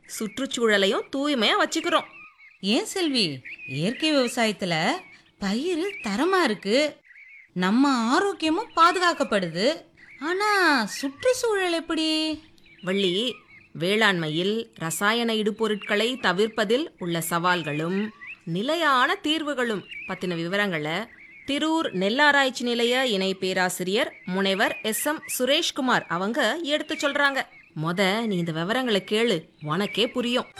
சுற்றுச்சூழலையும் தூய்மையா வச்சுக்கிறோம் ஏன் செல்வி இயற்கை விவசாயத்துல பயிர் தரமா இருக்கு நம்ம ஆரோக்கியமும் பாதுகாக்கப்படுது ஆனா சுற்றுச்சூழல் எப்படி வள்ளி வேளாண்மையில் ரசாயன இடுபொருட்களை தவிர்ப்பதில் உள்ள சவால்களும் நிலையான தீர்வுகளும் பத்தின விவரங்களை திரூர் நெல்லாராய்ச்சி நிலைய இணை பேராசிரியர் முனைவர் எஸ் எம் சுரேஷ்குமார் அவங்க எடுத்து சொல்றாங்க மொத நீ இந்த விவரங்களை கேளு உனக்கே புரியும்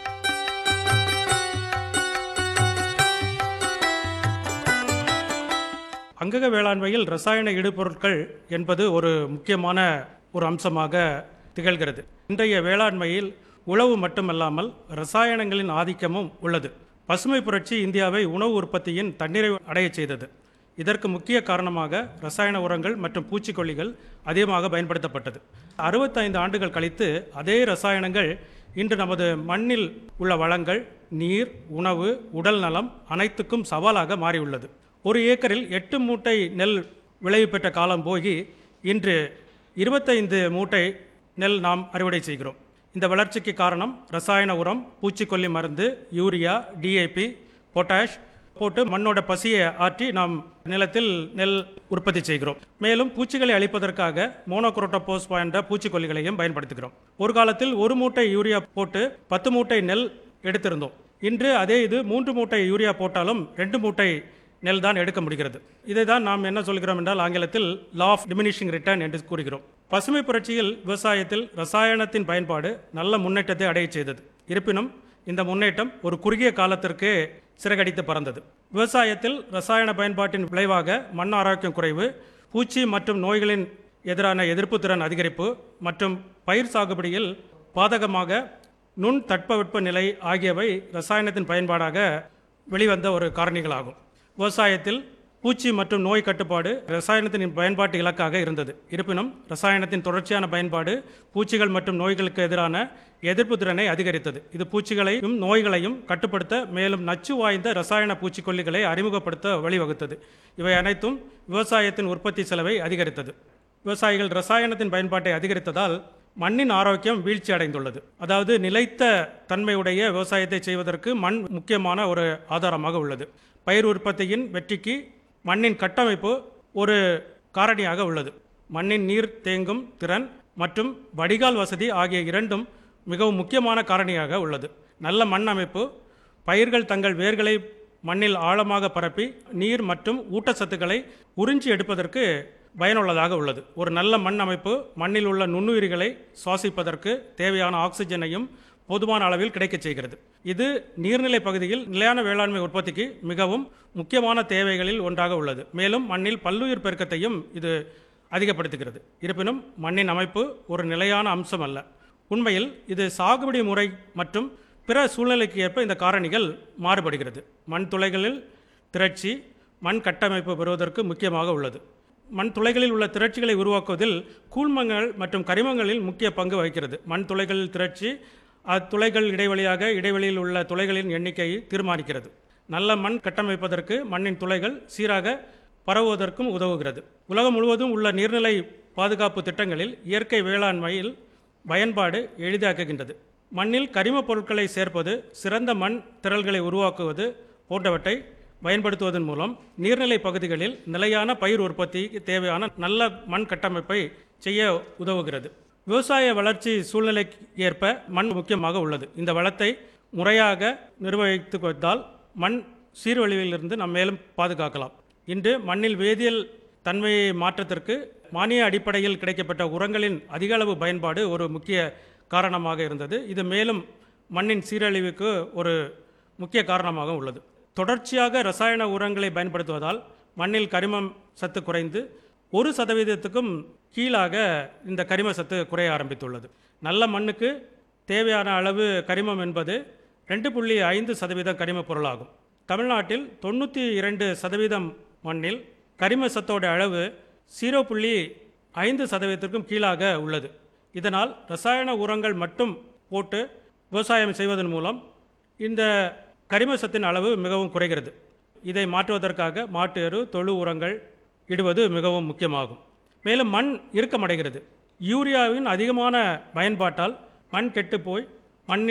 அங்கக வேளாண்மையில் ரசாயன இடுபொருட்கள் என்பது ஒரு முக்கியமான ஒரு அம்சமாக திகழ்கிறது இன்றைய வேளாண்மையில் உழவு மட்டுமல்லாமல் ரசாயனங்களின் ஆதிக்கமும் உள்ளது பசுமை புரட்சி இந்தியாவை உணவு உற்பத்தியின் தன்னிறைவு அடையச் செய்தது இதற்கு முக்கிய காரணமாக ரசாயன உரங்கள் மற்றும் பூச்சிக்கொல்லிகள் அதிகமாக பயன்படுத்தப்பட்டது அறுபத்தைந்து ஆண்டுகள் கழித்து அதே ரசாயனங்கள் இன்று நமது மண்ணில் உள்ள வளங்கள் நீர் உணவு உடல் நலம் அனைத்துக்கும் சவாலாக மாறியுள்ளது ஒரு ஏக்கரில் எட்டு மூட்டை நெல் விளைவு பெற்ற காலம் போகி இன்று இருபத்தைந்து மூட்டை நெல் நாம் அறுவடை செய்கிறோம் இந்த வளர்ச்சிக்கு காரணம் ரசாயன உரம் பூச்சிக்கொல்லி மருந்து யூரியா டிஏபி பொட்டாஷ் போட்டு மண்ணோட பசியை ஆற்றி நாம் நிலத்தில் நெல் உற்பத்தி செய்கிறோம் மேலும் பூச்சிகளை அழிப்பதற்காக மோனோக்ரோட்டோபோஸ் போன்ற பூச்சிக்கொல்லிகளையும் பயன்படுத்துகிறோம் ஒரு காலத்தில் ஒரு மூட்டை யூரியா போட்டு பத்து மூட்டை நெல் எடுத்திருந்தோம் இன்று அதே இது மூன்று மூட்டை யூரியா போட்டாலும் ரெண்டு மூட்டை நெல் தான் எடுக்க முடிகிறது இதை தான் நாம் என்ன சொல்கிறோம் என்றால் ஆங்கிலத்தில் லா ஆஃப் டிமினிஷிங் ரிட்டர்ன் என்று கூறுகிறோம் பசுமை புரட்சியில் விவசாயத்தில் ரசாயனத்தின் பயன்பாடு நல்ல முன்னேற்றத்தை அடையச் செய்தது இருப்பினும் இந்த முன்னேற்றம் ஒரு குறுகிய காலத்திற்கு சிறகடித்து பறந்தது விவசாயத்தில் ரசாயன பயன்பாட்டின் விளைவாக மண் ஆரோக்கியம் குறைவு பூச்சி மற்றும் நோய்களின் எதிரான எதிர்ப்பு திறன் அதிகரிப்பு மற்றும் பயிர் சாகுபடியில் பாதகமாக நுண் தட்பவெட்ப நிலை ஆகியவை ரசாயனத்தின் பயன்பாடாக வெளிவந்த ஒரு காரணிகளாகும் விவசாயத்தில் பூச்சி மற்றும் நோய் கட்டுப்பாடு ரசாயனத்தின் பயன்பாட்டு இலக்காக இருந்தது இருப்பினும் ரசாயனத்தின் தொடர்ச்சியான பயன்பாடு பூச்சிகள் மற்றும் நோய்களுக்கு எதிரான எதிர்ப்பு திறனை அதிகரித்தது இது பூச்சிகளையும் நோய்களையும் கட்டுப்படுத்த மேலும் நச்சு வாய்ந்த ரசாயன பூச்சிக்கொல்லிகளை அறிமுகப்படுத்த வழிவகுத்தது இவை அனைத்தும் விவசாயத்தின் உற்பத்தி செலவை அதிகரித்தது விவசாயிகள் ரசாயனத்தின் பயன்பாட்டை அதிகரித்ததால் மண்ணின் ஆரோக்கியம் வீழ்ச்சி அடைந்துள்ளது அதாவது நிலைத்த தன்மையுடைய விவசாயத்தை செய்வதற்கு மண் முக்கியமான ஒரு ஆதாரமாக உள்ளது பயிர் உற்பத்தியின் வெற்றிக்கு மண்ணின் கட்டமைப்பு ஒரு காரணியாக உள்ளது மண்ணின் நீர் தேங்கும் திறன் மற்றும் வடிகால் வசதி ஆகிய இரண்டும் மிகவும் முக்கியமான காரணியாக உள்ளது நல்ல மண் அமைப்பு பயிர்கள் தங்கள் வேர்களை மண்ணில் ஆழமாக பரப்பி நீர் மற்றும் ஊட்டச்சத்துக்களை உறிஞ்சி எடுப்பதற்கு பயனுள்ளதாக உள்ளது ஒரு நல்ல மண் அமைப்பு மண்ணில் உள்ள நுண்ணுயிரிகளை சுவாசிப்பதற்கு தேவையான ஆக்சிஜனையும் போதுமான அளவில் கிடைக்கச் செய்கிறது இது நீர்நிலை பகுதியில் நிலையான வேளாண்மை உற்பத்திக்கு மிகவும் முக்கியமான தேவைகளில் ஒன்றாக உள்ளது மேலும் மண்ணில் பல்லுயிர் பெருக்கத்தையும் இது அதிகப்படுத்துகிறது இருப்பினும் மண்ணின் அமைப்பு ஒரு நிலையான அம்சம் அல்ல உண்மையில் இது சாகுபடி முறை மற்றும் பிற சூழ்நிலைக்கு ஏற்ப இந்த காரணிகள் மாறுபடுகிறது மண் துளைகளில் திரட்சி மண் கட்டமைப்பு பெறுவதற்கு முக்கியமாக உள்ளது மண் துளைகளில் உள்ள திரட்சிகளை உருவாக்குவதில் கூழ்மங்கள் மற்றும் கரிமங்களில் முக்கிய பங்கு வகிக்கிறது மண் துளைகளில் திரட்சி அத்துளைகள் இடைவெளியாக இடைவெளியில் உள்ள துளைகளின் எண்ணிக்கையை தீர்மானிக்கிறது நல்ல மண் கட்டமைப்பதற்கு மண்ணின் துளைகள் சீராக பரவுவதற்கும் உதவுகிறது உலகம் முழுவதும் உள்ள நீர்நிலை பாதுகாப்பு திட்டங்களில் இயற்கை வேளாண்மையில் பயன்பாடு எளிதாக்குகின்றது மண்ணில் கரிமப் பொருட்களை சேர்ப்பது சிறந்த மண் திரள்களை உருவாக்குவது போன்றவற்றை பயன்படுத்துவதன் மூலம் நீர்நிலை பகுதிகளில் நிலையான பயிர் உற்பத்திக்கு தேவையான நல்ல மண் கட்டமைப்பை செய்ய உதவுகிறது விவசாய வளர்ச்சி சூழ்நிலைக்கு ஏற்ப மண் முக்கியமாக உள்ளது இந்த வளத்தை முறையாக நிர்வகித்து வந்தால் மண் சீர்வழிவிலிருந்து நாம் மேலும் பாதுகாக்கலாம் இன்று மண்ணில் வேதியியல் தன்மையை மாற்றத்திற்கு மானிய அடிப்படையில் கிடைக்கப்பட்ட உரங்களின் அதிக அளவு பயன்பாடு ஒரு முக்கிய காரணமாக இருந்தது இது மேலும் மண்ணின் சீரழிவுக்கு ஒரு முக்கிய காரணமாக உள்ளது தொடர்ச்சியாக ரசாயன உரங்களை பயன்படுத்துவதால் மண்ணில் கரிமம் சத்து குறைந்து ஒரு சதவீதத்துக்கும் கீழாக இந்த கரிம சத்து குறைய ஆரம்பித்துள்ளது நல்ல மண்ணுக்கு தேவையான அளவு கரிமம் என்பது ரெண்டு புள்ளி ஐந்து சதவீதம் கரிம பொருளாகும் தமிழ்நாட்டில் தொண்ணூற்றி இரண்டு சதவீதம் மண்ணில் கரிம சத்தோட அளவு ஜீரோ புள்ளி ஐந்து சதவீதத்திற்கும் கீழாக உள்ளது இதனால் ரசாயன உரங்கள் மட்டும் போட்டு விவசாயம் செய்வதன் மூலம் இந்த கரிம சத்தின் அளவு மிகவும் குறைகிறது இதை மாற்றுவதற்காக மாட்டு எரு தொழு உரங்கள் இடுவது மிகவும் முக்கியமாகும் மேலும் மண் இறுக்கமடைகிறது யூரியாவின் அதிகமான பயன்பாட்டால் மண் கெட்டுப்போய்